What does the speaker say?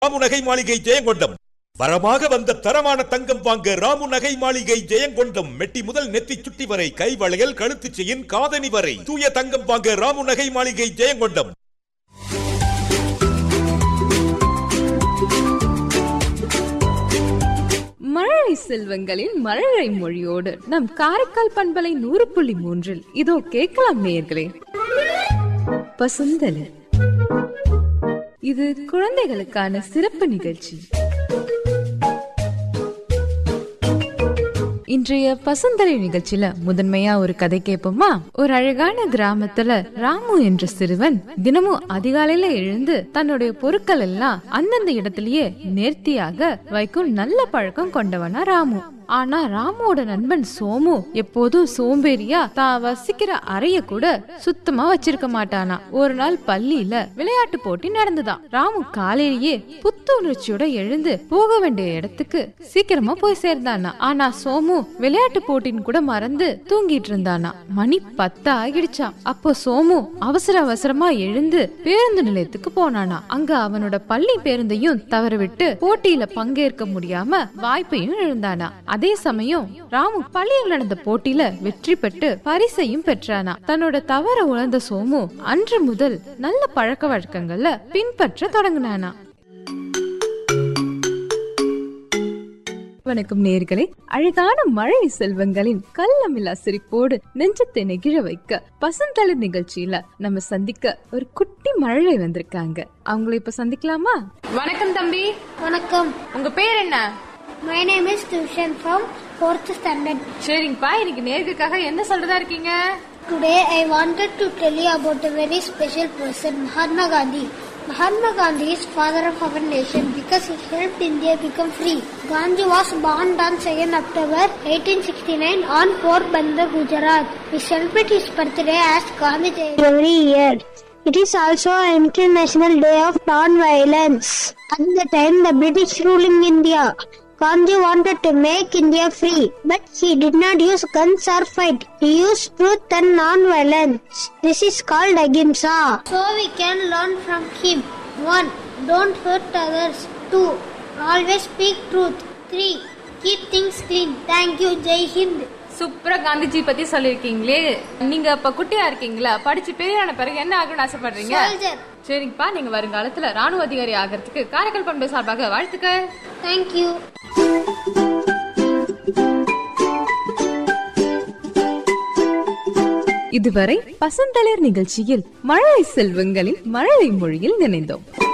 ராமு நகை மாளிகை ஜெயங்கொண்டம் வரமாக வந்த தரமான தங்கம் வாங்க ராமு நகை மாளிகை ஜெயங்கொண்டம் மெட்டி முதல் நெத்தி சுட்டி வரை கை வளையல் கழுத்து செயின் காதணி வரை தூய தங்கம் வாங்க ராமு நகை மாளிகை ஜெயங்கொண்டம் மழலை செல்வங்களின் மழலை மொழியோடு நம் காரைக்கால் பண்பலை நூறு புள்ளி மூன்றில் இதோ கேட்கலாம் நேயர்களே பசுந்தலி இது குழந்தைகளுக்கான சிறப்பு நிகழ்ச்சி இன்றைய பசுந்தலை நிகழ்ச்சியில முதன்மையா ஒரு கதை கேட்போமா ஒரு அழகான கிராமத்துல ராமு என்ற சிறுவன் தினமும் அதிகாலையில எழுந்து தன்னுடைய பொருட்கள் எல்லாம் அந்தந்த இடத்திலேயே நேர்த்தியாக வைக்கும் நல்ல பழக்கம் கொண்டவனா ராமு ஆனா ராமுவோட நண்பன் சோமு எப்போதும் சோம்பேறியா தான் வசிக்கிற அறைய கூட சுத்தமா வச்சிருக்க மாட்டானா ஒரு நாள் பள்ளியில விளையாட்டு போட்டி நடந்துதான் ராமு காலையிலேயே புத்துணர்ச்சியோட எழுந்து போக வேண்டிய இடத்துக்கு சீக்கிரமா போய் சேர்ந்தானா ஆனா சோமு விளையாட்டு போட்டின்னு கூட மறந்து தூங்கிட்டு இருந்தானா மணி பத்து ஆகிடுச்சாம் அப்போ சோமு அவசர அவசரமா எழுந்து பேருந்து நிலையத்துக்கு போனானா அங்க அவனோட பள்ளி பேருந்தையும் தவறவிட்டு போட்டியில பங்கேற்க முடியாம வாய்ப்பையும் இழந்தானா அதே சமயம் ராமு பள்ளியில் நடந்த போட்டியில வெற்றி பெற்று பரிசையும் பெற்றானா தன்னோட தவற உணர்ந்த சோமு அன்று முதல் நல்ல பழக்க வழக்கங்கள்ல பின்பற்ற தொடங்கினானா வணக்கம் நேர்களே அழகான மழை செல்வங்களின் கள்ளமில்லா சிரிப்போடு நெஞ்சத்தை நெகிழ வைக்க பசந்தளிர் நிகழ்ச்சியில நம்ம சந்திக்க ஒரு குட்டி மழலை வந்திருக்காங்க அவங்கள இப்ப சந்திக்கலாமா வணக்கம் தம்பி வணக்கம் உங்க பேர் என்ன my name is tuition from fourth standard சரிங்கப்பா இன்னைக்கு நேர்களுக்காக என்ன சொல்றதா இருக்கீங்க today I wanted to tell you about a very special person Mahatma Gandhi Mahatma Gandhi is father of our nation because he helped India become free. Gandhi was born on 2nd October 1869 on Porbandar, Gujarat. We celebrate his birthday as Gandhi Jayanti every year. It is also an International Day of Non-Violence. At the time, the British ruling India. Gandhi wanted to make India free, but he did not use guns or fight. He used truth and non-violence. This is called ahimsa. So we can learn from him. 1. Don't hurt others. 2. Always speak truth. 3. Keep things clean. Thank you. Jai Hind. சூப்பரா காந்திஜி பத்தி சொல்லிருக்கீங்களே நீங்க இப்ப குட்டியா இருக்கீங்களா படிச்சு பெரியான பிறகு என்ன ஆகணும்னு ஆசைப்படுறீங்க Soldier. சரிங்கப்பா நீங்க வருங்காலத்துல ராணுவ அதிகாரி ஆகிறதுக்கு காரைக்கால் பண்பு சார்பாக வாழ்த்துக்கள் Thank you. இதுவரை பசந்தளிர் நிகழ்ச்சியில் மழலை செல்வங்களின் மழலை மொழியில் நினைந்தோம்